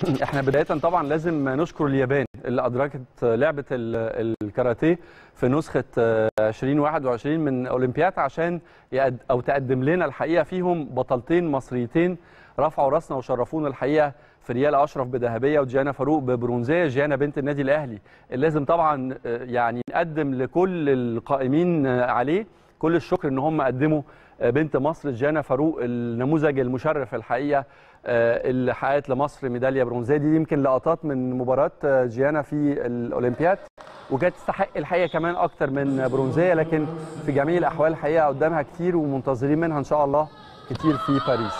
احنا بدايه طبعا لازم نشكر اليابان اللي ادركت لعبه ال- الكاراتيه في نسخه آه، 2021 من اولمبياد عشان يقد او تقدم لنا الحقيقه فيهم بطلتين مصريتين رفعوا راسنا وشرفونا الحقيقه في ريال اشرف بذهبيه وجيانا فاروق ببرونزيه جيانا بنت النادي الاهلي اللي لازم طبعا آه، يعني نقدم لكل القائمين آه، عليه كل الشكر ان هم قدموا آه، بنت مصر جيانا فاروق النموذج المشرف الحقيقه آه، اللي حققت لمصر ميداليه برونزيه دي يمكن لقطات من مباراه آه، جيانا في الاولمبياد وكانت تستحق الحقيقه كمان اكتر من برونزيه لكن في جميع الاحوال الحقيقه قدامها كتير ومنتظرين منها ان شاء الله كتير في باريس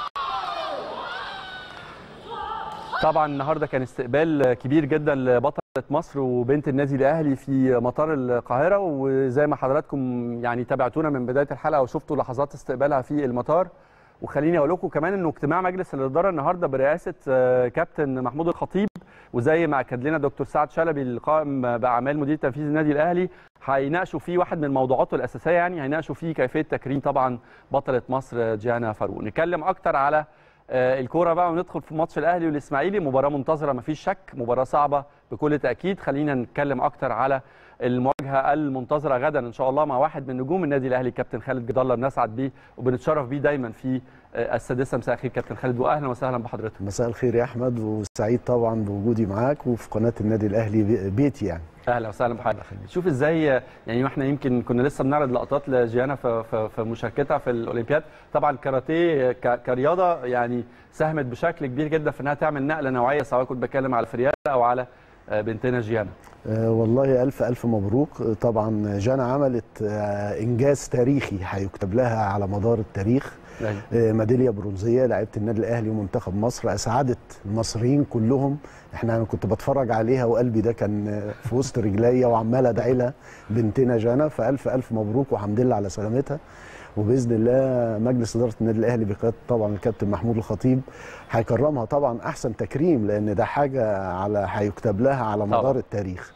طبعا النهارده كان استقبال كبير جدا لبطله مصر وبنت النادي الاهلي في مطار القاهره وزي ما حضراتكم يعني تابعتونا من بدايه الحلقه وشفتوا لحظات استقبالها في المطار وخليني اقول لكم كمان انه اجتماع مجلس الاداره النهارده برئاسه آه، كابتن محمود الخطيب وزي ما اكد لنا دكتور سعد شلبي القائم باعمال مدير تنفيذي النادي الاهلي هيناقشوا فيه واحد من موضوعاته الاساسيه يعني هيناقشوا فيه كيفيه تكريم طبعا بطله مصر جانا فاروق نتكلم اكتر على آه، الكوره بقى وندخل في ماتش الاهلي والاسماعيلي مباراه منتظره مفيش شك مباراه صعبه بكل تاكيد خلينا نتكلم اكتر على المواجهه المنتظره غدا ان شاء الله مع واحد من نجوم النادي الاهلي كابتن خالد جد الله بنسعد بيه وبنتشرف بيه دايما في آه، السادسه مساء الخير كابتن خالد واهلا وسهلا بحضرتك مساء الخير يا احمد وسعيد طبعا بوجودي معاك وفي قناه النادي الاهلي بي- بيتي يعني اهلا وسهلا بحضرتك شوف ازاي يعني احنا يمكن كنا لسه بنعرض لقطات لجيانا في, في, في مشاركتها في الاولمبياد طبعا الكاراتيه ك- كرياضه يعني ساهمت بشكل كبير جدا في انها تعمل نقله نوعيه سواء كنت بتكلم على فريال او على آه، بنتنا جيانا آه والله الف الف مبروك آه، طبعا جانا عملت آه انجاز تاريخي هيكتب لها على مدار التاريخ أيوة. آه ميداليه برونزيه لعيبه النادي الاهلي ومنتخب مصر اسعدت المصريين كلهم احنا انا كنت بتفرج عليها وقلبي ده كان آه، في وسط رجليا وعمال ادعي لها بنتنا جانا فالف الف مبروك والحمد لله على سلامتها وباذن الله مجلس اداره النادي الاهلي بقياده طبعا الكابتن محمود الخطيب هيكرمها طبعا احسن تكريم لان ده حاجه على هيكتب لها على طبعاً. مدار التاريخ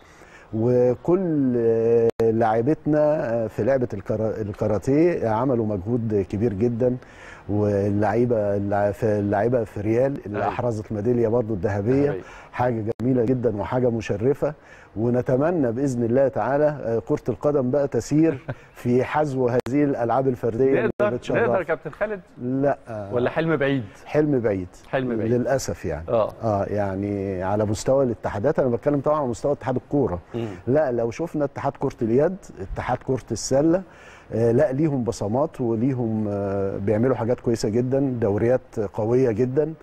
وكل آه، لاعبتنا آه، في لعبه الكرا- الكاراتيه عملوا مجهود كبير جدا واللعيبه الع- في اللعيبه في ريال اللي أيوة. احرزت ميداليه برضو الذهبيه ذهبية. حاجه جميله جدا وحاجه مشرفه ونتمنى باذن الله تعالى آه، كره القدم بقى تسير في حذو هذه الالعاب الفرديه اللي نقدر بتشرف. نقدر يا كابتن خالد لا آه، ولا حلم بعيد حلم بعيد حلم بعيد. للاسف يعني اه اه يعني على مستوى الاتحادات انا بتكلم طبعا على مستوى اتحاد الكوره مم. لا لو شفنا اتحاد كره اليد اتحاد كره السله آه لا ليهم بصمات وليهم آه بيعملوا حاجات كويسه جدا دوريات قويه جدا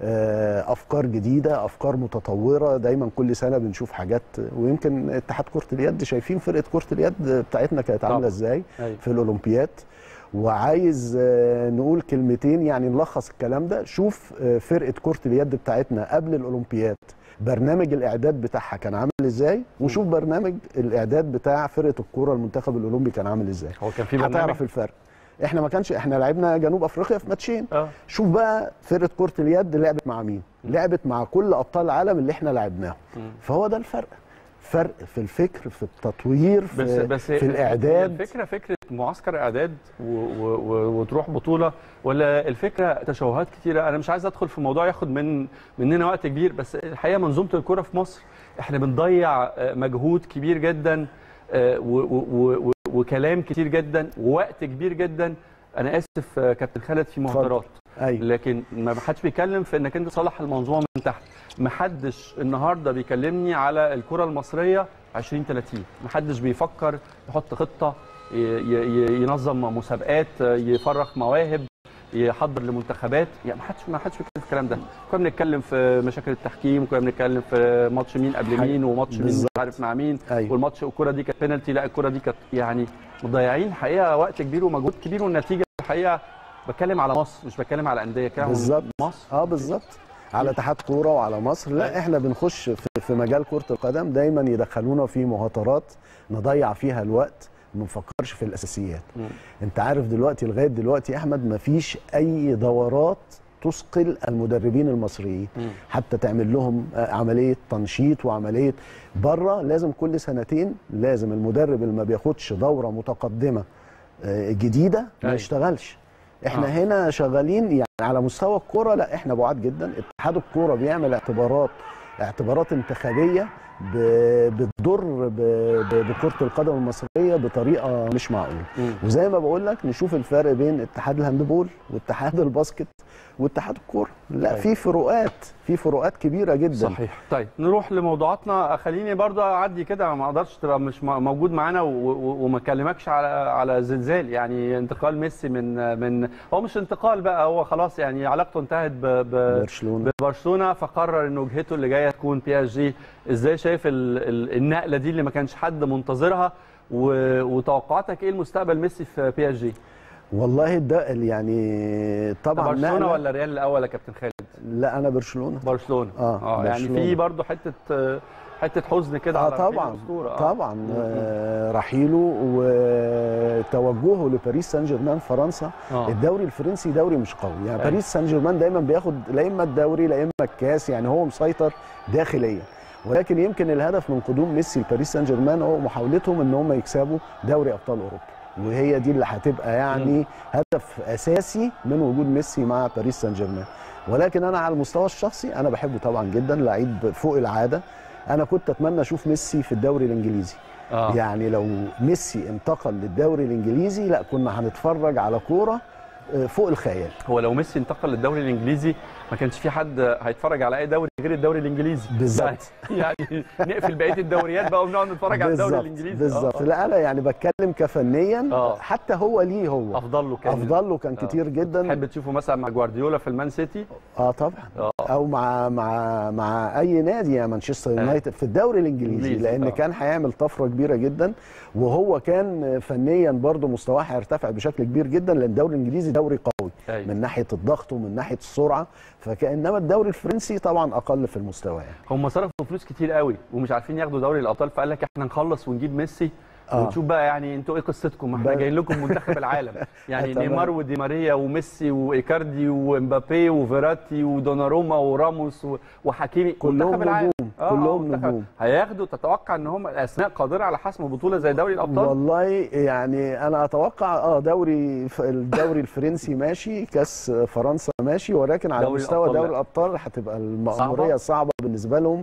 آه افكار جديده افكار متطوره دايما كل سنه بنشوف حاجات ويمكن اتحاد كره اليد شايفين فرقه كره اليد بتاعتنا كانت طبعاً. عامله ازاي أيوة. في الاولمبياد وعايز آه، نقول كلمتين يعني نلخص الكلام ده شوف آه، فرقه كره اليد بتاعتنا قبل الاولمبياد برنامج الاعداد بتاعها كان عامل ازاي وشوف برنامج الاعداد بتاع فرقه الكوره المنتخب الاولمبي كان عامل ازاي هو كان في برنامج هتعرف الفرق احنا ما كانش احنا لعبنا جنوب افريقيا في ماتشين اه شوف بقى فرقه كره اليد لعبت مع مين لعبت مع كل ابطال العالم اللي احنا لعبناهم مم. فهو ده الفرق فرق في الفكر في التطوير في, بس بس في الاعداد الفكره فكره معسكر اعداد و و و وتروح بطوله ولا الفكره تشوهات كتيره انا مش عايز ادخل في موضوع ياخد من مننا وقت كبير بس الحقيقه منظومه الكره في مصر احنا بنضيع آه، مجهود كبير جدا آه، و و و وكلام كتير جدا ووقت كبير جدا انا اسف آه، كابتن خالد في مهدرات ايوه لكن ما حدش بيتكلم في انك انت تصلح المنظومه من تحت ما حدش النهارده بيكلمني على الكره المصريه 2030 ما حدش بيفكر يحط خطه ي- ي- ي- ينظم مسابقات يفرغ مواهب يحضر لمنتخبات يعني ما حدش ما حدش بيتكلم في الكلام ده كنا بنتكلم في مشاكل التحكيم وكنا بنتكلم في ماتش مين قبل حقيقي. مين وماتش مين مش بالظبط. عارف مع مين أيوة. والماتش الكره دي كانت بينالتي لا الكره دي كانت يعني مضيعين حقيقه وقت كبير ومجهود كبير والنتيجه الحقيقه بتكلم على مصر مش بتكلم على انديه كده بالظبط. مصر اه بالظبط على اتحاد كوره وعلى مصر لا احنا بنخش في, في مجال كره القدم دايما يدخلونا في مهاترات نضيع فيها الوقت ما نفكرش في الاساسيات مم. انت عارف دلوقتي لغايه دلوقتي يا احمد ما فيش اي دورات تثقل المدربين المصريين مم. حتى تعمل لهم آه، عمليه تنشيط وعمليه بره لازم كل سنتين لازم المدرب اللي ما بياخدش دوره متقدمه آه، جديده ما أيوة. يشتغلش احنا آه. آه. هنا شغالين يعني على مستوى الكوره لا احنا بعاد جدا اتحاد الكوره بيعمل اعتبارات اعتبارات انتخابيه ب- بتضر ب- ب- بكره القدم المصريه بطريقه مش معقوله مم. وزي ما بقول لك نشوف الفرق بين اتحاد الهاندبول واتحاد الباسكت واتحاد الكوره لا طيب. في فروقات في فروقات كبيره جدا صحيح طيب نروح لموضوعاتنا خليني برضو اعدي كده ما اقدرش تبقى مش م- موجود معانا و- و- وما اكلمكش على على زلزال يعني انتقال ميسي من من هو مش انتقال بقى هو خلاص يعني علاقته انتهت ب ب برشلونه ببرشلونه فقرر ان وجهته اللي جايه تكون بي اس جي ازاي شايف ال ال النقله دي اللي ما كانش حد منتظرها و- وتوقعاتك ايه المستقبل ميسي في بي اس جي والله ده يعني طبعا برشلونه نقلة- ولا ريال الاول يا كابتن خالد لا انا برشلونه برشلونه آه، يعني برشلونة. في برضو حته حته حزن كده اه على رحيل طبعا الأسطورة. آه. طبعا آه رحيله وتوجهه لباريس سان جيرمان فرنسا آه. الدوري الفرنسي دوري مش قوي يعني أيوة. باريس سان جيرمان دايما بياخد لا اما الدوري لا اما الكاس يعني هو مسيطر داخليا ولكن يمكن الهدف من قدوم ميسي لباريس سان جيرمان هو محاولتهم ان هم يكسبوا دوري ابطال اوروبا وهي دي اللي هتبقى يعني هدف اساسي من وجود ميسي مع باريس سان جيرمان ولكن انا على المستوى الشخصي انا بحبه طبعا جدا لعيب فوق العاده انا كنت اتمنى اشوف ميسي في الدوري الانجليزي آه. يعني لو ميسي انتقل للدوري الانجليزي لا كنا هنتفرج على كوره آه، فوق الخيال هو لو ميسي انتقل للدوري الانجليزي ما كانش في حد هيتفرج على اي دوري غير الدوري الانجليزي بالظبط. يعني, يعني نقفل بقيه الدوريات بقى ونقعد نتفرج على الدوري بالظبط الانجليزي بالظبط آه. لا انا يعني بتكلم كفنيا آه. حتى هو ليه هو افضل له كان افضل له كان آه. كتير جدا تحب تشوفه مثلا مع جوارديولا في المان سيتي اه طبعا اه او مع مع مع اي نادي يعني مانشستر يونايتد في الدوري الانجليزي إنجليزي، لان آه. كان هيعمل طفره كبيره جدا وهو كان فنيا برضه مستواه هيرتفع بشكل كبير جدا لان الدوري الانجليزي دوري قوي أيوة. من ناحيه الضغط ومن ناحيه السرعه فكانما الدوري الفرنسي طبعا اقل في المستوى يعني هم صرفوا فلوس كتير قوي ومش عارفين ياخدوا دوري الابطال فقال لك احنا نخلص ونجيب ميسي آه. ونشوف بقى يعني انتوا ايه قصتكم احنا ب- جايين لكم منتخب العالم يعني تمام. نيمار ودي ماريا وميسي وايكاردي ومبابي وفيراتي ودوناروما وراموس و- وحكيمي كلهم منتخب العالم. نجوم، آه، آه، كلهم منتخب. نجوم. هياخدوا تتوقع ان هم الاسماء قادره على حسم بطوله زي دوري الابطال والله يعني انا اتوقع اه دوري ف- الدوري الفرنسي ماشي كاس فرنسا ماشي ولكن على دوري مستوى الأبطال دوري لا. الابطال هتبقى المأموريه صعبة؟ صعبه بالنسبه لهم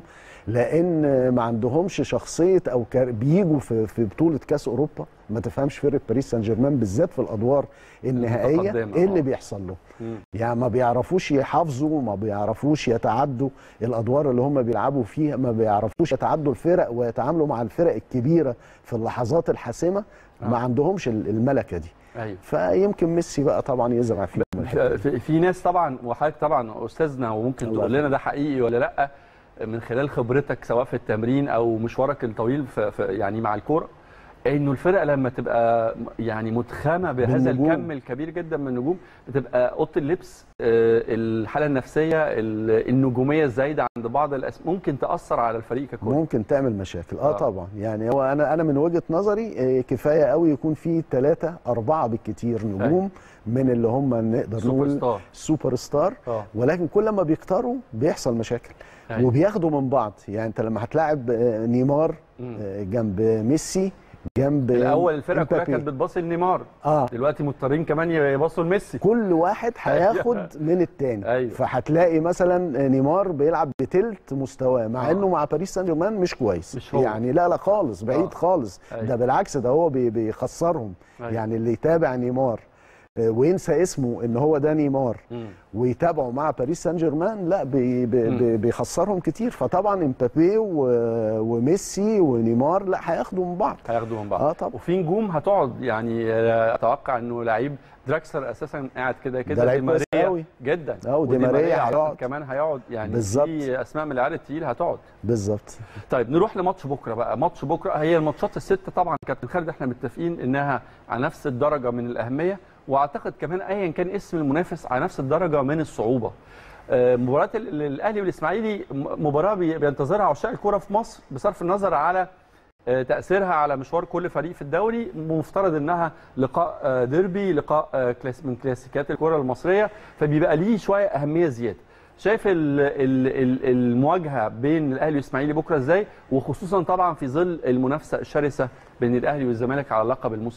لان ما عندهمش شخصيه او كار- بيجوا في في بطوله كاس اوروبا ما تفهمش فرقه باريس سان جيرمان بالذات في الادوار النهائيه المتقدمة، ايه اللي آه. بيحصل لهم مم. يعني ما بيعرفوش يحافظوا ما بيعرفوش يتعدوا الادوار اللي هم بيلعبوا فيها ما بيعرفوش يتعدوا الفرق ويتعاملوا مع الفرق الكبيره في اللحظات الحاسمه ما آه. عندهمش ال- الملكه دي ايوه فيمكن ميسي بقى طبعا يزرع فيهم الحته دي. في, في ناس طبعا وحضرتك طبعا استاذنا وممكن الله تقول لنا ده حقيقي ولا لا من خلال خبرتك سواء في التمرين او مشوارك الطويل في في يعني مع الكوره انه الفرق لما تبقى يعني متخامه بهذا بالنجوم. الكم الكبير جدا من النجوم بتبقى اوضه اللبس آه، الحاله النفسيه ال- النجوميه الزايده عند بعض الأس... ممكن تاثر على الفريق ككل ممكن تعمل مشاكل اه, آه. طبعا يعني هو انا انا من وجهه نظري آه، كفايه قوي يكون في ثلاثه اربعه بالكتير نجوم من اللي هم نقدر سوبر نقول ستار سوبر ستار اه ولكن كل ما بيكتروا بيحصل مشاكل أيوة. وبياخدوا من بعض يعني انت لما هتلاعب آه، نيمار مم. آه، جنب ميسي جنب الاول الفرقه كلها إمبابي. كانت بتباصي لنيمار اه دلوقتي مضطرين كمان يباصوا لميسي كل واحد هياخد من التاني أيوة. فهتلاقي مثلا نيمار بيلعب بتلت مستواه مع آه. انه مع باريس سان جيرمان مش كويس مش هو. يعني لا لا خالص بعيد آه. خالص أيوة. ده بالعكس ده هو بي- بيخسرهم أيوة. يعني اللي يتابع نيمار آه، وينسى اسمه ان هو ده نيمار مم. ويتابعوا مع باريس سان جيرمان لا بي بي مم. بي بيخسرهم كتير فطبعا امبابي و- وميسي ونيمار لا هياخدوا من بعض هياخدوا من بعض اه طبعا وفي نجوم هتقعد يعني آه، اتوقع انه لعيب دراكسلر اساسا قاعد كده كده ده لعيب دي كويس ماريا قوي. جدا اه ودي ودي ماريا أعتقد هيقعد. كمان هيقعد يعني بالظبط. في اسماء من العيال التقيل هتقعد بالظبط طيب نروح لماتش بكره بقى ماتش بكره هي الماتشات الست طبعا كابتن خالد احنا متفقين انها على نفس الدرجه من الاهميه واعتقد كمان ايا كان اسم المنافس على نفس الدرجه من الصعوبه آه، مباراه ال- الاهلي والاسماعيلي م- مباراه بي- بينتظرها عشاق الكوره في مصر بصرف النظر على آه، تاثيرها على مشوار كل فريق في الدوري مفترض انها لقاء آه، ديربي لقاء آه، كلاس من كلاسيكيات الكره المصريه فبيبقى ليه شويه اهميه زياده شايف ال- ال- ال- المواجهه بين الاهلي والاسماعيلي بكره ازاي وخصوصا طبعا في ظل المنافسه الشرسه بين الاهلي والزمالك على لقب الموسم ده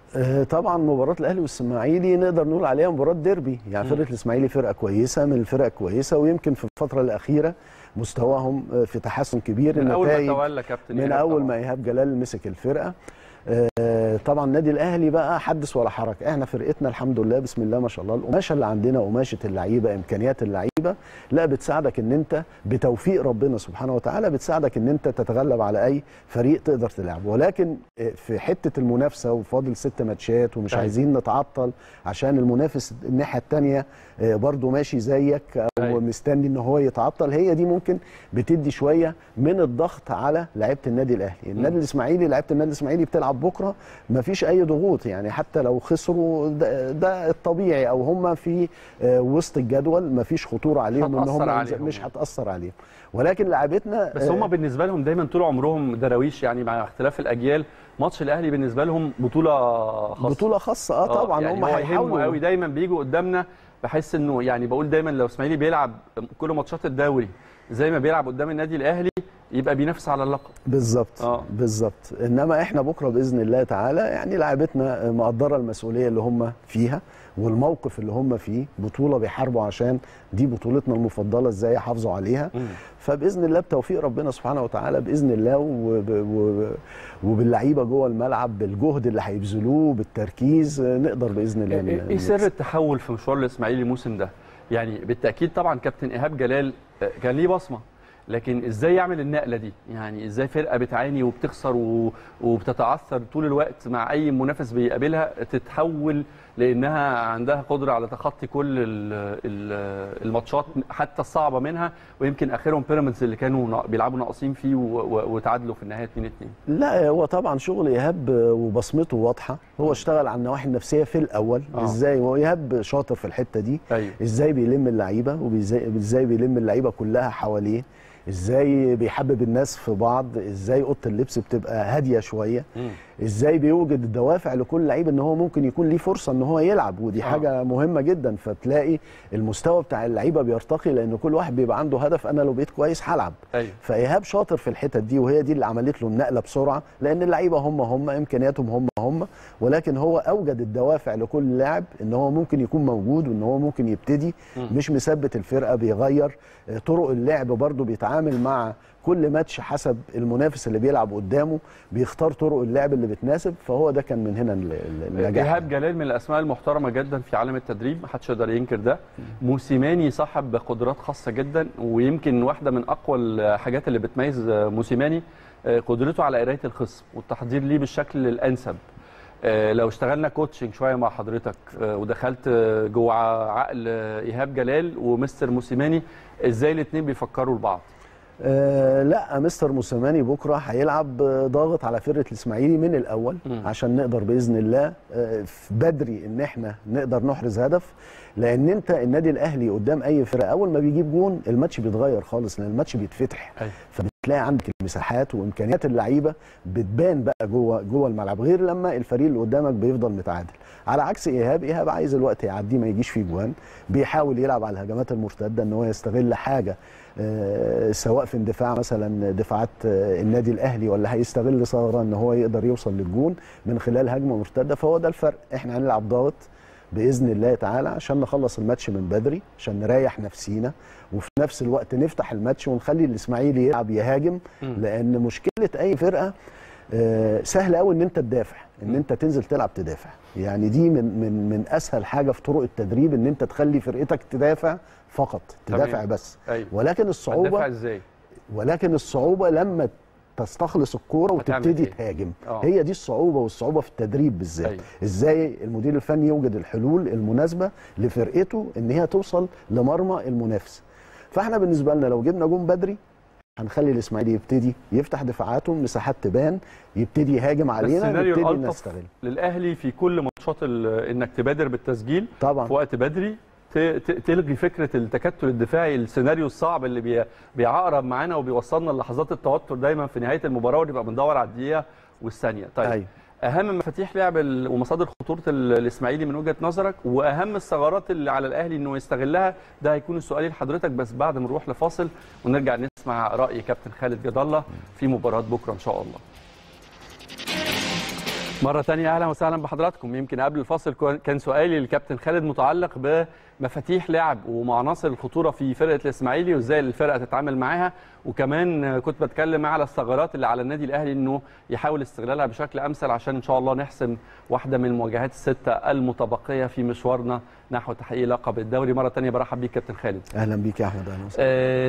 آه، طبعا مباراه الاهلي والاسماعيلي نقدر نقول عليها مباراه ديربي يعني مم. فرقه الاسماعيلي فرقه كويسه من الفرق كويسه ويمكن في الفتره الاخيره مستواهم آه، في تحسن كبير من اول ما النتائج تولى كابتن من إيهاب اول طبعاً. ما ايهاب جلال مسك الفرقه آه، طبعا النادي الاهلي بقى حدث ولا حرج احنا فرقتنا الحمد لله بسم الله ما شاء الله القماشه اللي عندنا قماشه اللعيبه امكانيات اللعيبه لا بتساعدك ان انت بتوفيق ربنا سبحانه وتعالى بتساعدك ان انت تتغلب على اي فريق تقدر تلعبه ولكن آه، في حته المنافسه وفاضل ست ماتشات ومش أيوة. عايزين نتعطل عشان المنافس الناحيه الثانيه برضو ماشي زيك او أيوة. مستني ان هو يتعطل هي دي ممكن بتدي شويه من الضغط على لعيبه النادي الاهلي النادي الاسماعيلي لعيبه النادي الاسماعيلي بتلعب بكره ما فيش اي ضغوط يعني حتى لو خسروا ده, ده الطبيعي او هم في آه، وسط الجدول ما فيش خطوره عليهم ان هتأثر هم عليهم. مش هتاثر عليهم ولكن لعيبتنا بس آه، هم بالنسبه لهم دايما طول عمرهم دراويش يعني مع اختلاف الاجيال ماتش الاهلي بالنسبه لهم بطوله خاصه بطوله خاصه اه طبعا يعني هم هو يهمه هيحاولوا قوي دايما بيجوا قدامنا بحس انه يعني بقول دايما لو اسماعيلي بيلعب كل ماتشات الدوري زي ما بيلعب قدام النادي الاهلي يبقى بينافس على اللقب بالظبط آه. بالظبط انما احنا بكره باذن الله تعالى يعني لاعبتنا مقدره المسؤوليه اللي هم فيها والموقف اللي هم فيه بطوله بيحاربوا عشان دي بطولتنا المفضله ازاي يحافظوا عليها فباذن الله بتوفيق ربنا سبحانه وتعالى باذن الله وب... وب... وباللعيبه جوه الملعب بالجهد اللي هيبذلوه بالتركيز نقدر باذن الله ايه إيه سر نكسب. التحول في مشوار الاسماعيلي الموسم ده يعني بالتاكيد طبعا كابتن ايهاب جلال آه، كان ليه بصمه لكن ازاي يعمل النقله دي يعني ازاي فرقه بتعاني وبتخسر و- وبتتعثر طول الوقت مع اي منافس بيقابلها تتحول لانها عندها قدره على تخطي كل ال- ال- الماتشات حتى الصعبه منها ويمكن اخرهم بيراميدز اللي كانوا نا- بيلعبوا ناقصين فيه و- و- وتعادلوا في النهايه 2 2 لا هو طبعا شغل ايهاب وبصمته واضحه هو اشتغل على النواحي النفسيه في الاول آه. ازاي هو ايهاب شاطر في الحته دي ايوه ازاي بيلم اللعيبه وازاي ازاي بيلم اللعيبه كلها حواليه ازاي بيحبب الناس في بعض ازاي اوضه اللبس بتبقى هاديه شويه مم. ازاي بيوجد الدوافع لكل لعيب ان هو ممكن يكون ليه فرصه ان هو يلعب ودي آه. حاجه مهمه جدا فتلاقي المستوى بتاع اللعيبه بيرتقي لان كل واحد بيبقى عنده هدف انا لو بقيت كويس هلعب ايوه فايهاب شاطر في الحتت دي وهي دي اللي عملت له النقله بسرعه لان اللعيبه هم هم امكانياتهم هم هم ولكن هو اوجد الدوافع لكل لاعب ان هو ممكن يكون موجود وان هو ممكن يبتدي مم. مش مثبت الفرقه بيغير آه، طرق اللعب برضه بيتعامل مع كل ماتش حسب المنافس اللي بيلعب قدامه بيختار طرق اللعب اللي بتناسب فهو ده كان من هنا ال- ال- النجاح ايهاب جلال من الاسماء المحترمه جدا في عالم التدريب محدش يقدر ينكر ده موسيماني صاحب قدرات خاصه جدا ويمكن واحده من اقوى الحاجات اللي بتميز موسيماني آه، قدرته على قرايه الخصم والتحضير ليه بالشكل الانسب آه، لو اشتغلنا كوتشنج شويه مع حضرتك آه، ودخلت آه، جوه عقل آه، ايهاب جلال ومستر موسيماني ازاي الاثنين بيفكروا لبعض آه لا مستر موسيماني بكره هيلعب آه، ضاغط على فرقه الاسماعيلي من الاول مم. عشان نقدر باذن الله آه، في بدري ان احنا نقدر نحرز هدف لان انت النادي الاهلي قدام اي فرقه اول ما بيجيب جون الماتش بيتغير خالص لان الماتش بيتفتح أيوة. فبتلاقي عندك المساحات وامكانيات اللعيبه بتبان بقى جوه جوه الملعب غير لما الفريق اللي قدامك بيفضل متعادل على عكس ايهاب ايهاب عايز الوقت يعديه ما يجيش فيه جوان بيحاول يلعب على الهجمات المرتده ان هو يستغل حاجه آه، سواء في اندفاع مثلا دفاعات آه، النادي الاهلي ولا هيستغل ثغره ان هو يقدر يوصل للجون من خلال هجمه مرتده فهو ده الفرق احنا هنلعب ضاغط باذن الله تعالى عشان نخلص الماتش من بدري عشان نريح نفسينا وفي نفس الوقت نفتح الماتش ونخلي الاسماعيلي يلعب يهاجم مم. لان مشكله اي فرقه آه، سهل قوي ان انت تدافع ان مم. انت تنزل تلعب تدافع يعني دي من من من اسهل حاجه في طرق التدريب ان انت تخلي فرقتك تدافع فقط تمام. تدافع بس ايوه ولكن هتدافع الصعوبه ازاي ولكن الصعوبه لما تستخلص الكوره هتعمل وتبتدي إيه؟ تهاجم آه. هي دي الصعوبه والصعوبه في التدريب بالذات أيوة. ازاي المدير الفني يوجد الحلول المناسبه لفرقته ان هي توصل لمرمى المنافس فاحنا بالنسبه لنا لو جبنا جون بدري هنخلي الاسماعيلي يبتدي يفتح دفاعاته مساحات تبان يبتدي يهاجم علينا السيناريو نبتدي الألطف نستغل للاهلي في كل ماتشات ال- انك تبادر بالتسجيل طبعا في وقت بدري ت- ت- تلغي فكره التكتل الدفاعي السيناريو الصعب اللي بي- بيعقرب معانا وبيوصلنا للحظات التوتر دايما في نهايه المباراه ونبقى بندور على الدقيقه والثانيه طيب أيوة. اهم مفاتيح لعب ال- ومصادر خطوره ال- الاسماعيلي من وجهه نظرك واهم الثغرات اللي على الاهلي انه يستغلها ده هيكون السؤال لحضرتك بس بعد ما نروح لفاصل ونرجع نسمع راي كابتن خالد جد الله في مباراه بكره ان شاء الله مرة تانية أهلا وسهلا بحضراتكم يمكن قبل الفاصل كان سؤالي للكابتن خالد متعلق بمفاتيح لعب ومعناصر الخطورة في فرقة الإسماعيلي وإزاي الفرقة تتعامل معاها وكمان كنت بتكلم على الثغرات اللي على النادي الأهلي إنه يحاول استغلالها بشكل أمثل عشان إن شاء الله نحسم واحدة من المواجهات الستة المتبقية في مشوارنا نحو تحقيق لقب الدوري مرة تانية برحب بيك كابتن خالد اهلا بيك يا احمد اهلا وسهلا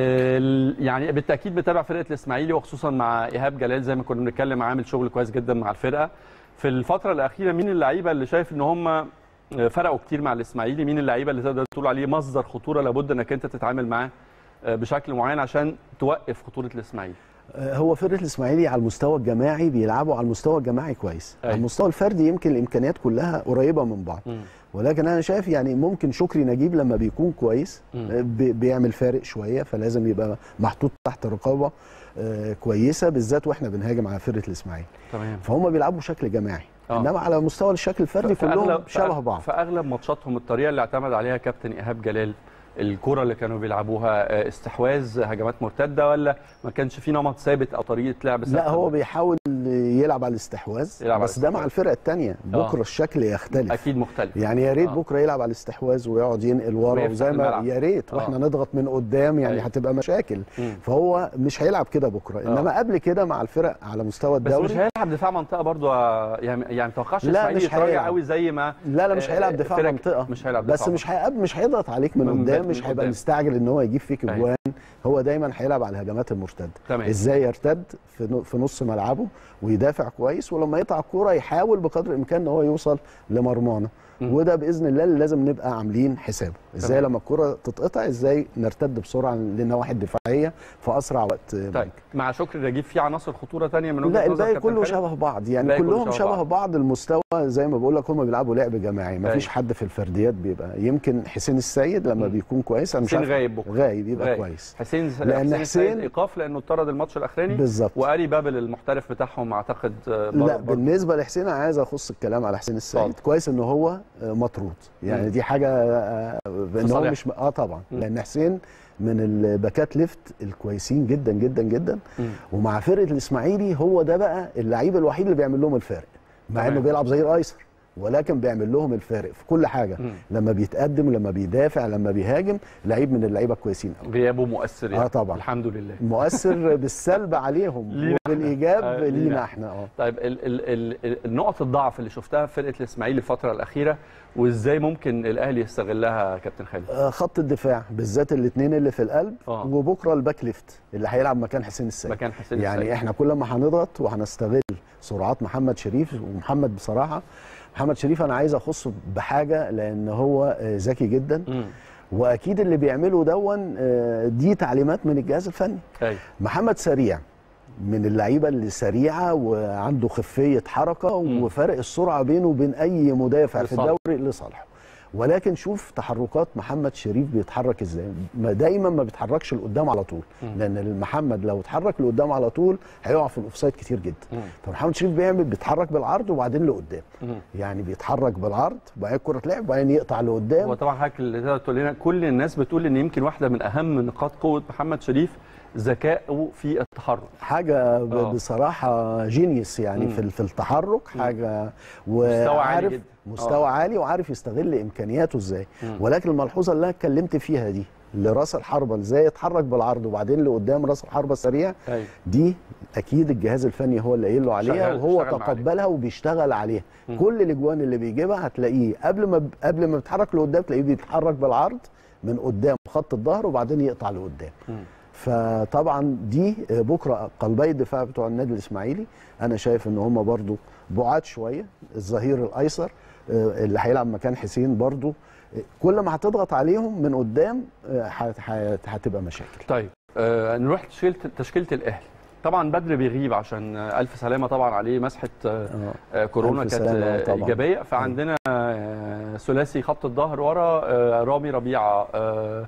آه يعني بالتأكيد بتابع فرقة الإسماعيلي وخصوصا مع إيهاب جلال زي ما كنا بنتكلم عامل شغل كويس جدا مع الفرقة في الفترة الأخيرة مين اللعيبة اللي شايف إن هم فرقوا كتير مع الإسماعيلي مين اللعيبة اللي تقدر تقول عليه مصدر خطورة لابد إنك أنت تتعامل معاه بشكل معين عشان توقف خطورة الإسماعيلي هو فرقه الاسماعيلي على المستوى الجماعي بيلعبوا على المستوى الجماعي كويس أيوة. على المستوى الفردي يمكن الامكانيات كلها قريبه من بعض مم. ولكن انا شايف يعني ممكن شكري نجيب لما بيكون كويس مم. بي- بيعمل فارق شويه فلازم يبقى محطوط تحت رقابه آه، كويسه بالذات واحنا بنهاجم على فرقه الاسماعيلي تمام فهم بيلعبوا بشكل جماعي آه. انما على مستوى الشكل الفردي كلهم شبه بعض في اغلب ماتشاتهم الطريقه اللي اعتمد عليها كابتن ايهاب جلال الكره اللي كانوا بيلعبوها آه، استحواذ هجمات مرتده ولا ما كانش في نمط ثابت او طريقه لعب ثابته لا هو بيحاول يلعب على الاستحواذ يلعب على بس ده مع الاستحواذ. الفرقه الثانيه بكره آه. الشكل يختلف اكيد مختلف يعني يا ريت آه. بكره يلعب على الاستحواذ ويقعد ينقل ورا ويفتح وزي ما الملعب. يا ريت آه. واحنا نضغط من قدام يعني أيوة. هتبقى مشاكل مم. فهو مش هيلعب كده بكره انما قبل كده مع الفرق على مستوى بس مش الدوري هيلعب دفاع منطقه برضو آه، يعني يعني ما توقعش لا، الاسماعيلي مش يتراجع هيلعب. قوي زي ما لا لا مش آه، هيلعب دفاع فرق- منطقه مش هيلعب بس دفاع مش هيقب مش هيضغط عليك من, من قدام من مش هيبقى قدام. مستعجل ان هو يجيب فيك أيوة. اجوان هو دايما هيلعب على الهجمات المرتده تمام. ازاي يرتد في نو- في نص ملعبه ويدافع كويس ولما يقطع الكوره يحاول بقدر الامكان ان هو يوصل لمرمانا مم. وده باذن الله اللي لازم نبقى عاملين حسابه ازاي تمام. لما الكوره تتقطع ازاي نرتد بسرعه للنواحي الدفاعيه في اسرع وقت طيب مع شكر نجيب في عناصر خطوره ثانيه من وجهه لا نظر الباقي كابتن كله خالد؟ شبه بعض يعني الباقي كله كلهم شبه شبه بعض. بعض المستوى زي ما بقول لك هم بيلعبوا لعب جماعي ما فيش أيوة. حد في الفرديات بيبقى يمكن حسين السيد لما مم. بيكون كويس انا مش حسين عارف- غايب بكره غايب يبقى غايب. كويس حسين لأن حسين حسين- سيد ايقاف لانه اتطرد الماتش الاخراني بالظبط واري بابل المحترف بتاعهم اعتقد آه، لا بره- بره. بالنسبه لحسين انا عايز اخص الكلام على حسين السيد اتفضل. كويس ان هو آه، مطرود يعني مم. دي حاجه آه، ان هو صالح. مش اه طبعا مم. لان حسين من الباكات ليفت الكويسين جدا جدا جدا مم. ومع فرقه الاسماعيلي هو ده بقى اللعيب الوحيد اللي بيعمل لهم الفارق مع تمام. انه بيلعب ظهير ايسر ولكن بيعمل لهم الفارق في كل حاجه مم. لما بيتقدم لما بيدافع لما بيهاجم لعيب من اللعيبه الكويسين قوي غيابه مؤثر يعني آه طبعا. الحمد لله مؤثر بالسلب عليهم لينا إحنا. وبالايجاب آه، لينا لينا احنا اه طيب ال ال ال ال النقط الضعف اللي شفتها في فرقه الاسماعيلي الفتره الاخيره وازاي ممكن الاهلي يستغلها كابتن خالد آه، خط الدفاع بالذات الاثنين اللي في القلب آه. وبكره الباك ليفت اللي هيلعب مكان حسين السيد مكان حسين يعني السيد. احنا كل ما هنضغط وهنستغل سرعات محمد شريف ومحمد بصراحه محمد شريف انا عايز اخصه بحاجه لان هو آه، ذكي جدا مم. واكيد اللي بيعمله دون آه، دي تعليمات من الجهاز الفني ايوه محمد سريع من اللعيبه اللي سريعه وعنده خفيه حركه مم. وفرق السرعه بينه وبين اي مدافع في لصالحه. الدوري لصالحه ولكن شوف تحركات محمد شريف بيتحرك ازاي ما دايما ما بيتحركش لقدام على طول مم. لان محمد لو اتحرك لقدام على طول هيقع في الاوفسايد كتير جدا مم. فمحمد شريف بيعمل بيتحرك بالعرض وبعدين لقدام مم. يعني بيتحرك بالعرض وبعدين الكره تلعب وبعدين يقطع لقدام هو طبعا حضرتك اللي تقدر تقول لنا كل الناس بتقول ان يمكن واحده من اهم نقاط قوه محمد شريف ذكائه في التحرك حاجه ب- آه. بصراحه جينيوس يعني مم. في ال- في التحرك حاجه مستوى عالي وعارف جدا. مستوى آه. عالي وعارف يستغل امكانياته ازاي مم. ولكن الملحوظه اللي انا اتكلمت فيها دي لراس الحربه ازاي يتحرك بالعرض وبعدين لقدام راس الحربه سريع ايوه دي اكيد الجهاز الفني هو اللي قايل له عليها شغال- وهو اشتغل معاه تقبلها وبيشتغل عليها مم. كل الاجوان اللي بيجيبها هتلاقيه قبل ما قبل ما بيتحرك لقدام تلاقيه بيتحرك بالعرض من قدام خط الظهر وبعدين يقطع لقدام مم. فطبعا دي بكره قلبي الدفاع بتوع النادي الاسماعيلي انا شايف ان هم برضو بعاد شويه الظهير الايسر آه، اللي هيلعب مكان حسين برضو آه، كل ما هتضغط عليهم من قدام آه، هت- هت- هتبقى مشاكل طيب آه نروح تشكيله تشكيله الاهلي طبعا بدر بيغيب عشان آه، الف سلامه طبعا عليه مسحه آه آه. آه، كورونا ألف كانت سلامة آه، طبعاً. ايجابيه فعندنا آه، ثلاثي خط الظهر ورا آه، رامي ربيعه آه،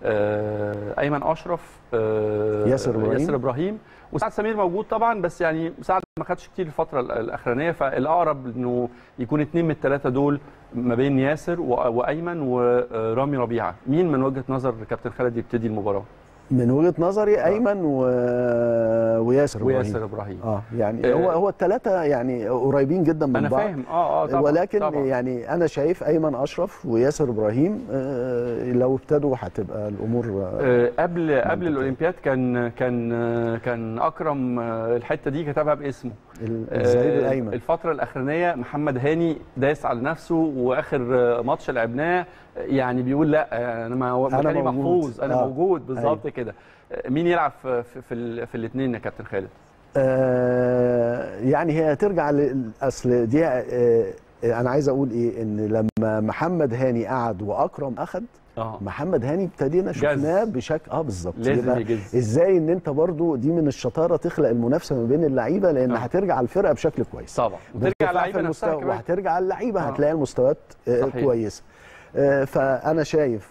آه، ايمن اشرف آه، ياسر إبراهيم. ياسر ابراهيم وسعد سمير موجود طبعا بس يعني سعد ما خدش كتير الفتره ال- الاخرانيه فالاقرب انه يكون اثنين من الثلاثه دول ما بين ياسر و- وايمن ورامي ربيعه مين من وجهه نظر كابتن خالد يبتدي المباراه من وجهه نظري ايمن و... وياسر وياسر إبراهيم. ابراهيم اه يعني آه. هو هو الثلاثه يعني قريبين جدا من انا بعض فاهم اه اه طبعا ولكن طبعا. يعني انا شايف ايمن اشرف وياسر ابراهيم آه، لو ابتدوا هتبقى الامور آه، آه، قبل قبل منطقي. الاولمبياد كان كان آه، كان اكرم آه، الحته دي كتبها باسمه ال- الظهير آه، الايمن الفتره الاخرانيه محمد هاني دايس على نفسه واخر آه، ماتش لعبناه آه، يعني بيقول لا آه، انا ما أنا مكاني موجود. محفوظ انا آه. موجود بالظبط كده آه، مين يلعب في في, في, ال- في الاثنين يا كابتن خالد آه، يعني هي ترجع ل- اصل دي آه، انا عايز اقول ايه ان لما محمد هاني قعد واكرم اخد اه محمد هاني ابتدينا شفناه جز. بشكل اه بالظبط لازم يبقى يجز ازاي ان انت برضو دي من الشطاره تخلق المنافسه ما بين اللعيبه لان آه. هترجع الفرقه بشكل كويس طبعا وترجع بارتفاع اللعيبه في نفسها المستوى كمان وهترجع اللعيبه آه. هتلاقي المستويات آه، صحيح. كويسه آه، فانا شايف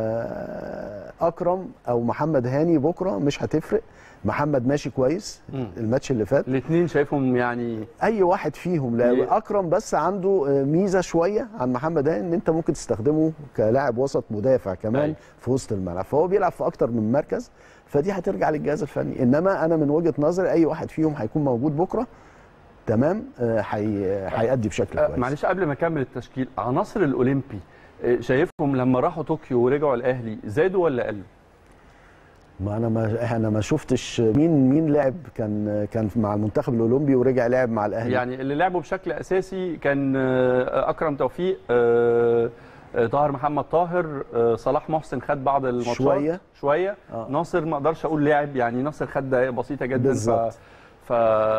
آه، اكرم او محمد هاني بكره مش هتفرق محمد ماشي كويس مم. الماتش اللي فات الاثنين شايفهم يعني اي واحد فيهم لا ي- اكرم بس عنده آه، ميزه شويه عن محمد هاني ان انت ممكن تستخدمه كلاعب وسط مدافع كمان أيوة. في وسط الملعب فهو بيلعب في اكتر من مركز فدي هترجع للجهاز الفني انما انا من وجهه نظري اي واحد فيهم هيكون موجود بكره تمام آه، هي- هيأدي بشكل آه، كويس معلش قبل ما اكمل التشكيل عناصر الاولمبي آه، شايفهم لما راحوا طوكيو ورجعوا الاهلي زادوا ولا قلوا؟ ما انا ما انا ما شفتش مين مين لعب كان كان مع المنتخب الاولمبي ورجع لعب مع الاهلي يعني اللي لعبوا بشكل اساسي كان آه، اكرم توفيق آه، آه، طاهر محمد طاهر آه، صلاح محسن خد بعض الماتشات شوية. شويه آه. ناصر ما اقدرش اقول لاعب يعني ناصر خد دقائق بسيطه جدا بالظبط. ف ف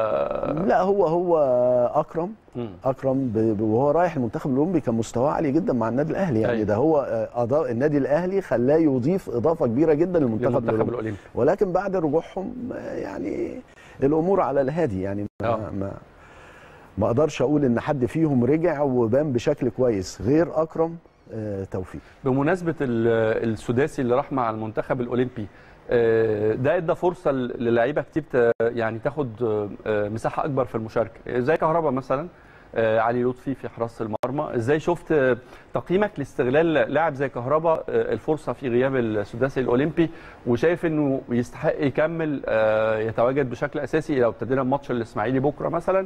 لا هو هو اكرم مم. اكرم ب- ب- وهو رايح المنتخب الاولمبي كان مستواه عالي جدا مع النادي الاهلي يعني أيوة. ده هو آه، اضاء النادي الاهلي خلاه يضيف اضافه كبيره جدا للمنتخب للمنتخب الاولمبي الاولمبي ولكن بعد رجوعهم آه، يعني الامور على الهادي يعني ما, آه. ما ما اقدرش اقول ان حد فيهم رجع وبان بشكل كويس غير اكرم آه، توفيق بمناسبه ال- السداسي اللي راح مع المنتخب الاولمبي آه، ده ادى فرصه ل- للعيبه كتير ت- يعني تاخد آه، مساحه اكبر في المشاركه زي كهربا مثلا آه، علي لطفي في حراسه المرمى ازاي شفت آه، تقييمك لاستغلال لاعب زي كهربا آه، الفرصه في غياب السداسي الاولمبي وشايف انه يستحق يكمل آه، يتواجد بشكل اساسي لو ابتدينا الماتش الاسماعيلي بكره مثلا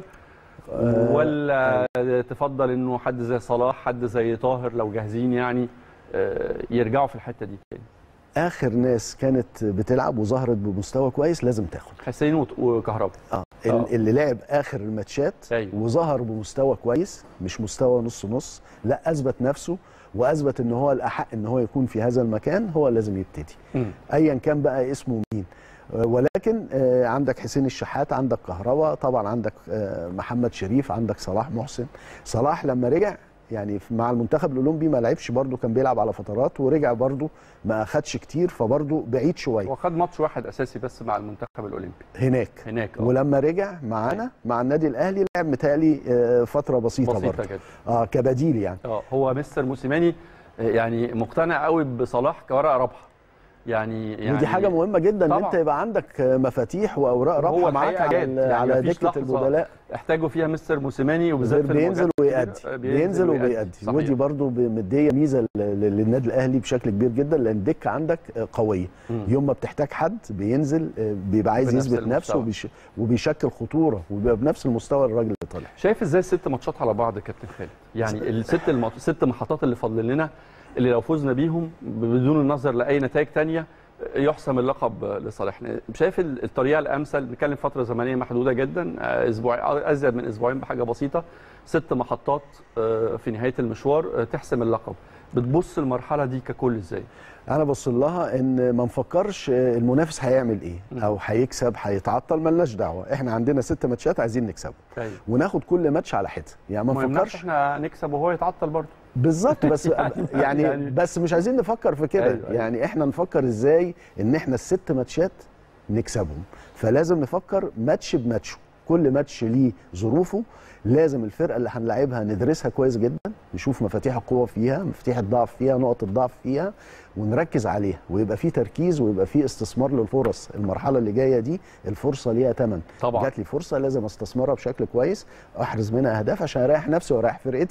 آه، ولا تفضل انه حد زي صلاح حد زي طاهر لو جاهزين يعني آه، يرجعوا في الحته دي تاني اخر ناس كانت بتلعب وظهرت بمستوى كويس لازم تاخد حسين وط- وكهربا اه آه. ال- اللي لعب اخر الماتشات أيوة. وظهر بمستوى كويس مش مستوى نص نص لا اثبت نفسه واثبت ان هو الاحق ان هو يكون في هذا المكان هو لازم يبتدي مم. ايا كان بقى اسمه مين آه، ولكن آه، عندك حسين الشحات عندك كهربا طبعا عندك آه، محمد شريف عندك صلاح محسن صلاح لما رجع يعني في- مع المنتخب الاولمبي ما لعبش برده كان بيلعب على فترات ورجع برده ما اخدش كتير فبرده بعيد شويه هو خد ماتش واحد اساسي بس مع المنتخب الاولمبي هناك هناك آه. ولما رجع معانا مع النادي الاهلي لعب متهيألي آه، فتره بسيطه, بسيطه برضه جدا اه كبديل يعني اه هو مستر موسيماني آه، يعني مقتنع قوي بصلاح كورقه رابحه يعني يعني ودي حاجه مهمه جدا ان طبعاً. انت يبقى عندك آه، مفاتيح واوراق هو رابحه معاك الحقيقة على, جاد. ال- يعني على مفيش دكه لحظة البدلاء احتاجوا فيها مستر موسيماني وبالذات في بينزل المواجهات ويأدي الكبيرة، بينزل وبيأدي صحيح. ودي برضو ب- مديه ميزه ل- ل- للنادي الاهلي بشكل كبير جدا لان الدكه عندك آه، قويه مم. يوم ما بتحتاج حد بينزل آه، بيبقى عايز بنفس يثبت نفسه المستوى. وبيش وبيشكل خطوره وبيبقى بنفس المستوى الراجل اللي طالع شايف ازاي الست ماتشات على بعض يا كابتن خالد يعني الست المط... ست محطات اللي فاضل لنا اللي لو فزنا بيهم بدون النظر لاي نتائج تانية يحسم اللقب لصالحنا شايف ال- الطريقه الامثل بنتكلم فتره زمنيه محدوده جدا آه، اسبوع ازيد من اسبوعين بحاجه بسيطه ست محطات آه، في نهايه المشوار آه، تحسم اللقب بتبص المرحله دي ككل ازاي انا بص لها ان ما نفكرش آه، المنافس هيعمل ايه مم. او هيكسب هيتعطل ملناش دعوه احنا عندنا ست ماتشات عايزين نكسبه ايوه وناخد كل ماتش على حته يعني ما ما يمنعش نفكرش احنا نكسب وهو يتعطل برضه بالظبط بس يعني- يعني, يعني- بس مش عايزين نفكر في كده أيوة، أيوة. يعني احنا نفكر ازاي ان احنا الست ماتشات نكسبهم فلازم نفكر ماتش بماتشه كل ماتش ليه ظروفه لازم الفرقه اللي هنلاعبها ندرسها كويس جدا نشوف مفاتيح القوه فيها مفاتيح الضعف فيها نقط الضعف فيها ونركز عليها ويبقى في تركيز ويبقى في استثمار للفرص المرحله اللي جايه دي الفرصه ليها ثمن طبعا جات لي فرصه لازم استثمرها بشكل كويس احرز منها اهداف عشان اريح نفسي واريح فرقتي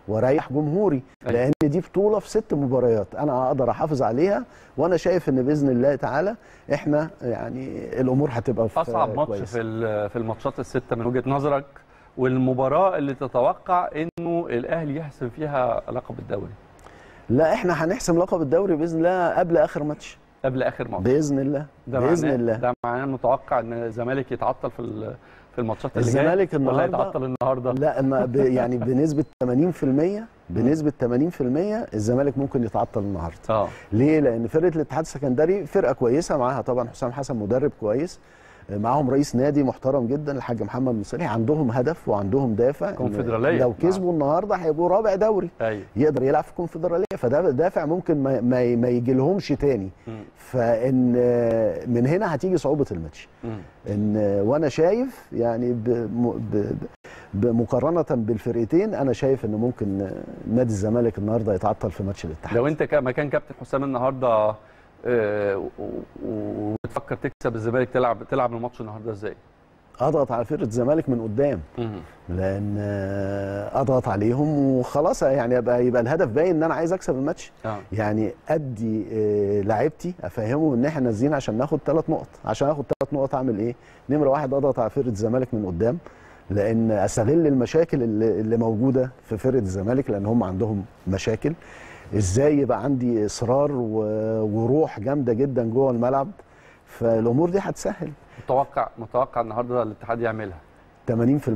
واريح جمهوري أيوة. لان دي بطوله في ست مباريات انا اقدر احافظ عليها وانا شايف ان باذن الله تعالى احنا يعني الامور هتبقى في اصعب ماتش كويسة. في ال- في الماتشات السته من وجهه نظرك والمباراه اللي تتوقع انه الاهلي يحسم فيها لقب الدوري لا احنا هنحسم لقب الدوري باذن الله قبل اخر ماتش قبل اخر ماتش باذن الله ده باذن معناه الله ده معناه متوقع ان الزمالك يتعطل في ال- في الماتشات اللي جايه الزمالك ولا النهارده يتعطل النهارده لا ما ب يعني بنسبه 80% بنسبه 80% الزمالك ممكن يتعطل النهارده اه ليه؟ لأن فرقة الاتحاد السكندري فرقة كويسة معاها طبعا حسام حسن مدرب كويس معاهم رئيس نادي محترم جدا الحاج محمد بن صالح عندهم هدف وعندهم دافع إن كونفدرالية. لو كسبوا النهارده هيبقوا رابع دوري ايوه يقدر يلعب في الكونفدراليه فده دافع ممكن ما ما, ما يجي لهمش تاني مم. فان من هنا هتيجي صعوبه الماتش مم. ان وانا شايف يعني ب ب ب بمقارنه بالفرقتين انا شايف ان ممكن نادي الزمالك النهارده يتعطل في ماتش الاتحاد لو انت كان- مكان كابتن حسام النهارده آه، و- و- وبتفكر تكسب الزمالك تلعب تلعب الماتش النهارده ازاي؟ اضغط على فرقه الزمالك من قدام لان آه، اضغط عليهم وخلاص يعني يبقى يبقى الهدف باين ان انا عايز اكسب الماتش اه يعني ادي آه، لعيبتي افهمهم ان احنا نازلين عشان ناخد ثلاث نقط عشان اخد ثلاث نقط اعمل ايه نمره واحد اضغط على فرقه الزمالك من قدام لان استغل المشاكل اللي, اللي موجوده في فرقه الزمالك لان هم عندهم مشاكل ازاي يبقى عندي اصرار و- وروح جامده جدا جوه الملعب فالامور دي هتسهل متوقع متوقع النهارده الاتحاد يعملها 80%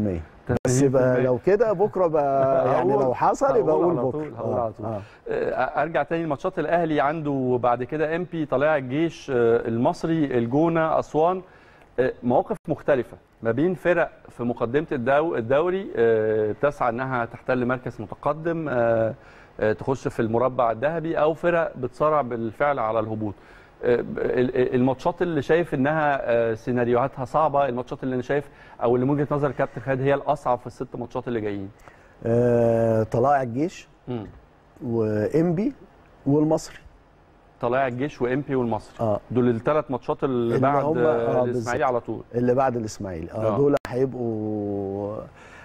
بس يبقى لو كده بكره بقى يعني هقول- لو حصل يبقى هقول اقول على بكره طول، هقول على طول. آه. آه، ارجع تاني لماتشات الاهلي عنده بعد كده ام بي طلائع الجيش آه، المصري الجونه اسوان آه، مواقف مختلفه ما بين فرق في مقدمه الدو الدوري آه، تسعى انها تحتل مركز متقدم آه، آه، تخش في المربع الذهبي او فرق بتصارع بالفعل على الهبوط آه، ال- ال- الماتشات اللي شايف انها آه، سيناريوهاتها صعبه الماتشات اللي انا شايف او اللي من وجهه نظر كابتن خالد هي الاصعب في الست ماتشات اللي جايين آه، طلائع الجيش مم. وانبي والمصري طلائع الجيش وامبي والمصري اه دول الثلاث ماتشات اللي, اللي بعد هم- آه آه، الاسماعيلي بالظبط. على طول اللي بعد الاسماعيلي آه. اه دول هيبقوا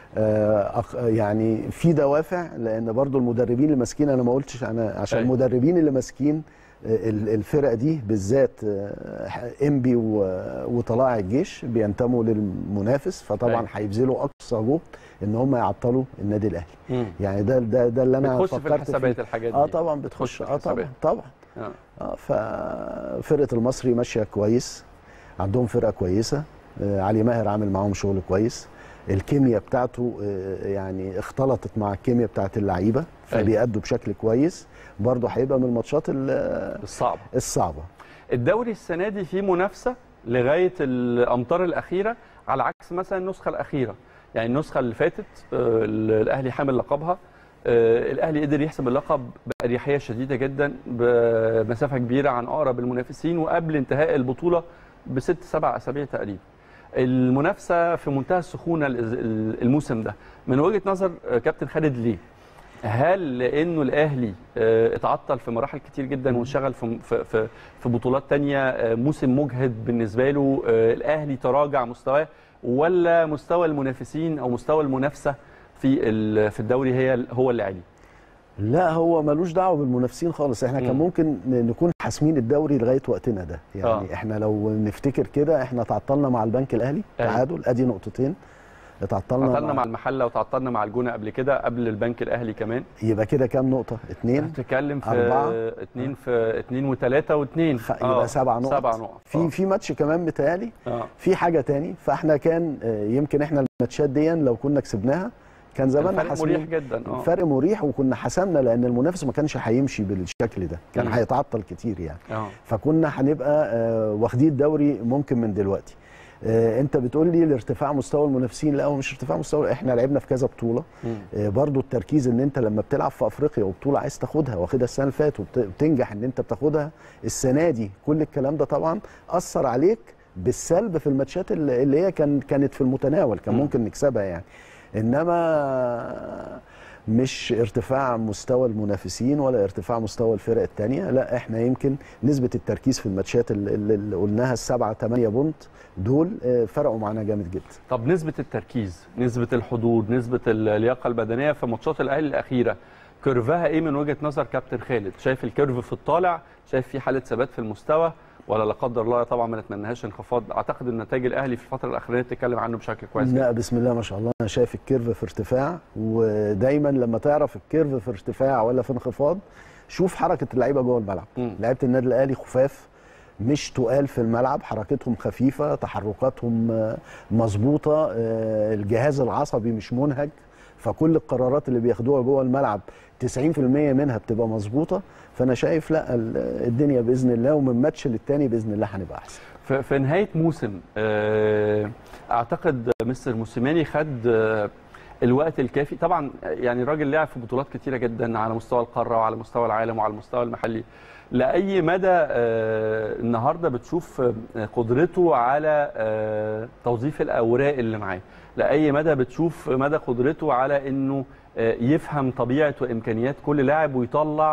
آه أق- يعني في دوافع لان برضو المدربين اللي ماسكين انا ما قلتش انا عشان أيوة. المدربين اللي ماسكين آه، ال- الفرق دي بالذات آه، انبي و- وطلائع الجيش بينتموا للمنافس فطبعا أيوة. هيبذلوا اقصى جهد ان هم يعطلوا النادي الاهلي مم. يعني ده ده ده اللي انا بتخش في فكرت الحسابات فيه. الحاجات دي اه طبعا بتخش بتخش في اه طبعا الحسابات. طبعا آه. اه ففرقه المصري ماشيه كويس عندهم فرقه كويسه آه علي ماهر عامل معاهم شغل كويس الكيمياء بتاعته آه يعني اختلطت مع الكيمياء بتاعت اللعيبه فبيأدوا بشكل كويس برضه هيبقى من الماتشات ال- الصعب الصعبه الدوري السنه دي فيه منافسه لغايه الامتار الاخيره على عكس مثلا النسخه الاخيره يعني النسخه اللي فاتت آه، الاهلي حامل لقبها آه، الاهلي قدر يحسب اللقب باريحيه شديده جدا بمسافه كبيره عن اقرب المنافسين وقبل انتهاء البطوله بست سبع اسابيع تقريبا المنافسه في منتهى السخونه ال- الموسم ده من وجهه نظر آه، كابتن خالد ليه هل لانه الاهلي آه، اتعطل في مراحل كتير جدا وانشغل في في في, في بطولات تانية آه، موسم مجهد بالنسبه له آه، الاهلي تراجع مستواه ولا مستوى المنافسين او مستوى المنافسه في ال- في الدوري هي هو اللي عالي لا هو ملوش دعوه بالمنافسين خالص احنا كان مم. ممكن ن- نكون حاسمين الدوري لغايه وقتنا ده يعني آه. آه. احنا لو نفتكر كده احنا تعطلنا مع البنك الاهلي أيوة. تعادل ادي نقطتين تعطلنا, تعطلنا مع المحله وتعطلنا مع الجونه قبل كده قبل البنك الاهلي كمان يبقى كده كام نقطه اتنين بتتكلم في أربعة. اتنين في اتنين وثلاثه واثنين خ... يبقى سبع نقط سبع نقط في في ماتش كمان بتهيألي اه في حاجه تاني فاحنا كان آه، يمكن احنا الماتشات دي لو كنا كسبناها كان زماننا الفرق حاسمين مريح جدا اه فرق مريح وكنا حسمنا لان المنافس ما كانش هيمشي بالشكل ده كان مم. هيتعطل كتير يعني اه فكنا هنبقى آه، واخدين الدوري ممكن من دلوقتي آه، انت بتقول لي لارتفاع مستوى المنافسين لا هو مش ارتفاع مستوى احنا لعبنا في كذا بطوله مم. آه، برضو التركيز ان انت لما بتلعب في افريقيا وبطوله عايز تاخدها واخدها السنه اللي فاتت وبت- وبتنجح ان انت بتاخدها السنه دي كل الكلام ده طبعا اثر عليك بالسلب في الماتشات اللي اللي هي كان كانت في المتناول كان مم. ممكن نكسبها يعني انما مش ارتفاع مستوى المنافسين ولا ارتفاع مستوى الفرق الثانيه لا احنا يمكن نسبه التركيز في الماتشات اللي, اللي قلناها السبعه 8 بونت دول آه، فرقوا معانا جامد جدا طب نسبه التركيز نسبه الحضور نسبه اللياقه البدنيه في ماتشات الاهلي الاخيره كيرفها ايه من وجهه نظر كابتن خالد شايف الكيرف في الطالع شايف في حاله ثبات في المستوى ولا لا قدر الله طبعا ما نتمناهاش انخفاض اعتقد ان نتائج الاهلي في الفتره الاخرانيه بتتكلم عنه بشكل كويس جدا لا بسم الله ما شاء الله انا شايف الكيرف في ارتفاع ودايما لما تعرف الكيرف في ارتفاع ولا في انخفاض شوف حركه اللعيبه جوه الملعب مم. لعيبه النادي الاهلي خفاف مش تقال في الملعب حركتهم خفيفه تحركاتهم آه، مظبوطه آه، الجهاز العصبي مش منهج فكل القرارات اللي بياخدوها جوه الملعب 90% منها بتبقى مظبوطه فانا شايف لا ال- الدنيا باذن الله ومن ماتش للتاني باذن الله هنبقى احسن في في نهايه موسم آه، اعتقد مستر موسيماني خد آه، الوقت الكافي طبعا يعني الراجل لعب في بطولات كتيره جدا على مستوى القاره وعلى مستوى العالم وعلى المستوى المحلي لاي مدى آه، النهارده بتشوف آه، قدرته على آه، توظيف الاوراق اللي معاه لاي مدى بتشوف مدى قدرته على انه آه، يفهم طبيعه وامكانيات كل لاعب ويطلع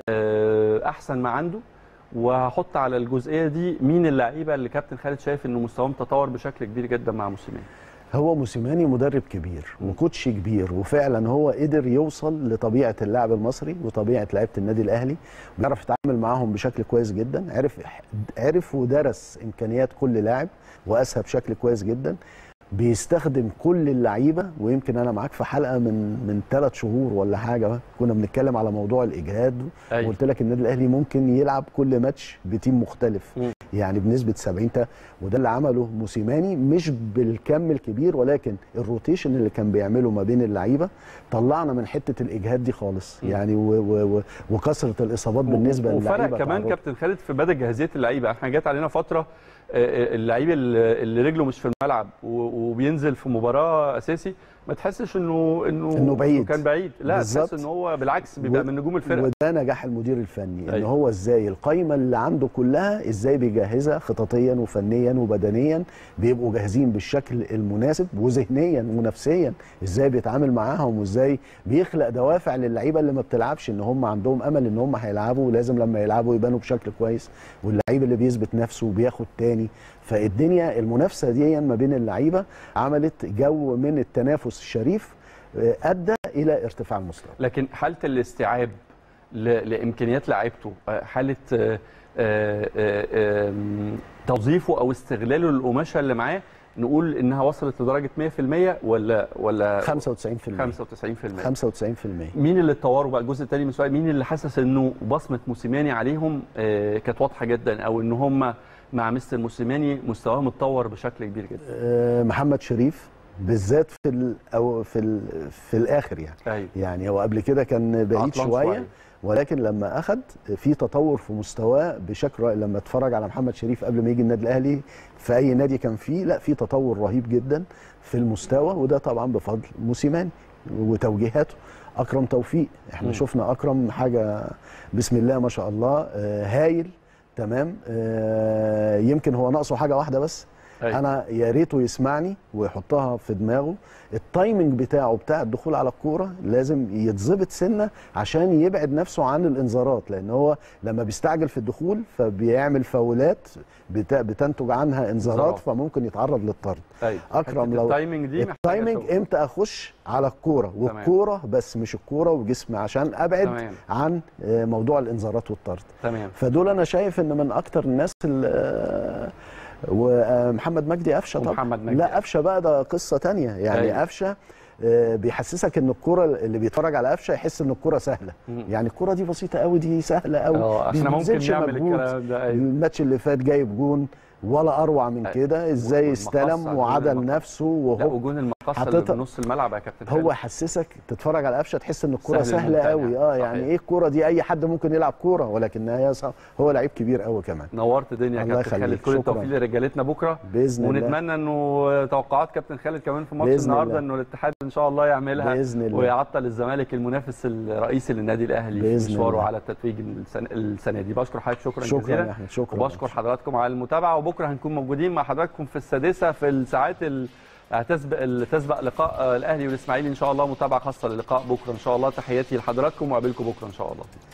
آه، احسن ما عنده وهحط على الجزئيه دي مين اللعيبه اللي كابتن خالد شايف انه مستواهم تطور بشكل كبير جدا مع موسيماني هو موسيماني مدرب كبير وكوتش كبير وفعلا هو قدر يوصل لطبيعه اللاعب المصري وطبيعه لعيبه النادي الاهلي بيعرف يتعامل معاهم بشكل كويس جدا عرف عرف ودرس امكانيات كل لاعب واسها بشكل كويس جدا بيستخدم كل اللعيبه ويمكن انا معاك في حلقه من من ثلاث شهور ولا حاجه كنا بنتكلم على موضوع الاجهاد أيوة. وقلت لك النادي الاهلي ممكن يلعب كل ماتش بتيم مختلف مم. يعني بنسبه 70 تا- وده اللي عمله موسيماني مش بالكم الكبير ولكن الروتيشن اللي كان بيعمله ما بين اللعيبه طلعنا من حته الاجهاد دي خالص مم. يعني و و و وكثره الاصابات بالنسبه وفرق للعيبه كمان تعرض. كابتن خالد في مدى جاهزيه اللعيبه احنا جات علينا فتره آه، آه، اللعيب اللي اللي رجله مش في الملعب و- وبينزل في مباراه اساسي ما تحسش انه انه إنه بعيد. كان بعيد لا بالظبط. تحس ان هو بالعكس بيبقى و- من نجوم الفرقه وده نجاح المدير الفني ان أيوة. هو ازاي القايمه اللي عنده كلها ازاي بيجهزها خططيا وفنيا وبدنيا بيبقوا جاهزين بالشكل المناسب وذهنيا ونفسيا ازاي بيتعامل معاهم وازاي بيخلق دوافع للعيبه اللي ما بتلعبش ان هم عندهم امل ان هم هيلعبوا ولازم لما يلعبوا يبانوا بشكل كويس واللعيب اللي بيثبت نفسه وبياخد تاني فالدنيا المنافسه دي ما بين اللعيبه عملت جو من التنافس الشريف آه، ادى الى ارتفاع المستوى لكن حاله الاستيعاب ل- لامكانيات لعيبته آه، حاله آه، آه، آه، آم، توظيفه او استغلاله للقماشه اللي معاه نقول انها وصلت لدرجه 100% ولا ولا 95% 95% 95% مين اللي اتطوروا بقى الجزء الثاني من السؤال مين اللي حاسس انه بصمه موسيماني عليهم آه، كانت واضحه جدا او ان هم مع مستر موسيماني مستواهم اتطور بشكل كبير جدا آه، محمد شريف بالذات في ال او في ال في الاخر يعني ايوه يعني هو قبل كده كان بعيد عطلان شويه شوية. ولكن لما اخد في تطور في مستواه بشكل رائع. لما اتفرج على محمد شريف قبل ما يجي النادي الاهلي في اي نادي كان فيه لا في تطور رهيب جدا في المستوى وده طبعا بفضل موسيماني وتوجيهاته اكرم توفيق احنا مم. شفنا اكرم حاجه بسم الله ما شاء الله آه، هايل تمام آه، يمكن هو ناقصه حاجه واحده بس أيوة. انا يا ريته يسمعني ويحطها في دماغه التايمنج بتاعه بتاع الدخول على الكوره لازم يتظبط سنه عشان يبعد نفسه عن الانذارات لان هو لما بيستعجل في الدخول فبيعمل فاولات بت- بتنتج عنها انذارات انذارات. فممكن يتعرض للطرد ايوه أكرم حتة لو- التايمنج دي محتاجة التايمنج شغل. امتى اخش على الكوره والكوره بس مش الكوره وجسمي عشان ابعد تمام. عن آه، موضوع الانذارات والطرد تمام فدول انا شايف ان من اكتر الناس اللي ومحمد مجدي قفشه طبعا ومحمد مجدي لا قفشه بقى ده قصه تانية يعني أيوة. قفشه آه، بيحسسك ان الكره اللي بيتفرج على قفشه يحس ان الكره سهله مم. يعني الكره دي بسيطه قوي دي سهله قوي اه دي احنا ما ممكن بتبذلش نعمل مجهود. الكلام ده ايوه الماتش اللي فات جايب جون ولا اروع من أيوة. كده ازاي والمقص استلم على وعدل المقص. نفسه لا وهو وجون المقص اللي حطيتها- بنص الملعب يا كابتن هو خالد. حسسك تتفرج على قفشه تحس ان الكره سهل سهله الممتنع. قوي اه يعني صحيح. ايه الكره دي اي حد ممكن يلعب كوره ولكنها هي صح- هو لعيب كبير قوي كمان نورت الدنيا يا الله كابتن خالد يخليك. كل شكراً. التوفيق لرجالتنا بكره باذن الله ونتمنى انه توقعات كابتن خالد كمان في ماتش بإذن النهارده الله. انه الاتحاد ان شاء الله يعملها باذن الله ويعطل الزمالك المنافس الرئيسي للنادي الاهلي في بإذن مشواره الله. على التتويج السنه, السنة دي بشكر حضرتك شكرا, شكرا جزيلا يا احمد شكرا وبشكر حضراتكم على المتابعه وبكره هنكون موجودين مع حضراتكم في السادسه في الساعات هتسبق تسبق لقاء آه، الاهلي والاسماعيلي ان شاء الله متابعه خاصه للقاء بكره ان شاء الله تحياتي لحضراتكم وقابلكم بكره ان شاء الله